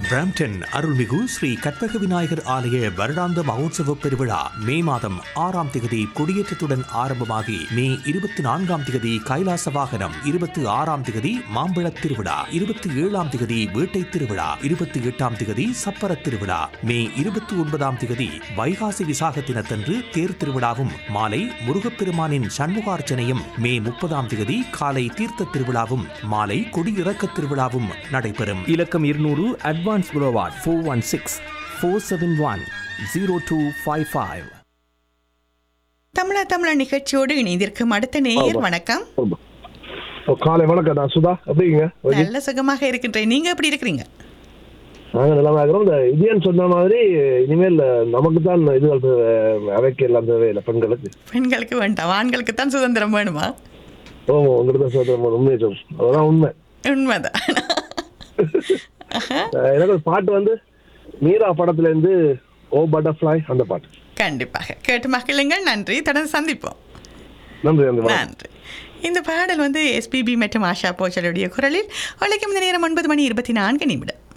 Brampton அருள்மிகு ஸ்ரீ கற்பக விநாயகர் ஆலய வருடாந்த மகோத்சவ பெருவிழா மே மாதம் ஆறாம் திகதி கொடியேற்றத்துடன் ஆரம்பமாகி மே இருபத்தி நான்காம் திகதி கைலாச வாகனம் இருபத்தி ஆறாம் திகதி மாம்பழத் திருவிழா இருபத்தி ஏழாம் திகதி வேட்டை திருவிழா இருபத்தி எட்டாம் திகதி சப்பர திருவிழா மே இருபத்தி ஒன்பதாம் திகதி வைகாசி விசாக தினத்தன்று தேர் திருவிழாவும் மாலை முருகப்பெருமானின் சண்முகார்ச்சனையும் மே முப்பதாம் திகதி காலை தீர்த்த திருவிழாவும் மாலை கொடியிறக்க திருவிழாவும் நடைபெறும் இலக்கம் இருநூறு அட்வான்ஸ் புரோவாட் four one six four seven one zero two five five Tamizha Tamizha நிகழ்ச்சியோடு இணைந்திருக்கும் அடுத்த நேயர் வணக்கம் ஆமா. ஓ, காலை வணக்கம் நான் சுதா எப்படிங்க ஓகே. நல்ல சுகமாக இருக்கின்றேன் நீங்க எப்படி இருக்கிறீங்க நாங்க நல்லா இருக்கிறோம் இந்த இந்தியன் சொன்ன மாதிரி இனிமேல் நமக்கு தான் இதுகள் தேவை, அவைக்கு எல்லாம் தேவையில்லை பெண்களுக்கு பெண்களுக்கு வேண்டாம் ஆண்களுக்கு தான் சுதந்திரம் வேணுமா ஓ உங்களுக்கு தான் சொல்ற உண்மையை சொல்லும் அதெல்லாம் உண்மை உண்மைதான் அஹ் எனக்கு ஒரு பாட்டு வந்து மீரா படத்துல இருந்து ஓ பட்டர்ஃப்ளை அந்த பாட்டு கண்டிப்பாக கேட்டு மகிழுங்கள் நன்றி தொடர்ந்து சந்திப்போம் நன்றி நன்றி வணக்கம். நன்றி இந்த பாடல் வந்து எஸ்பிபி மற்றும் ஆஷா போச்சலுடைய குரலில் உழைக்கும் இந்த நேரம் ஒன்பது மணி இருபத்தி நான்கு நிமிடம்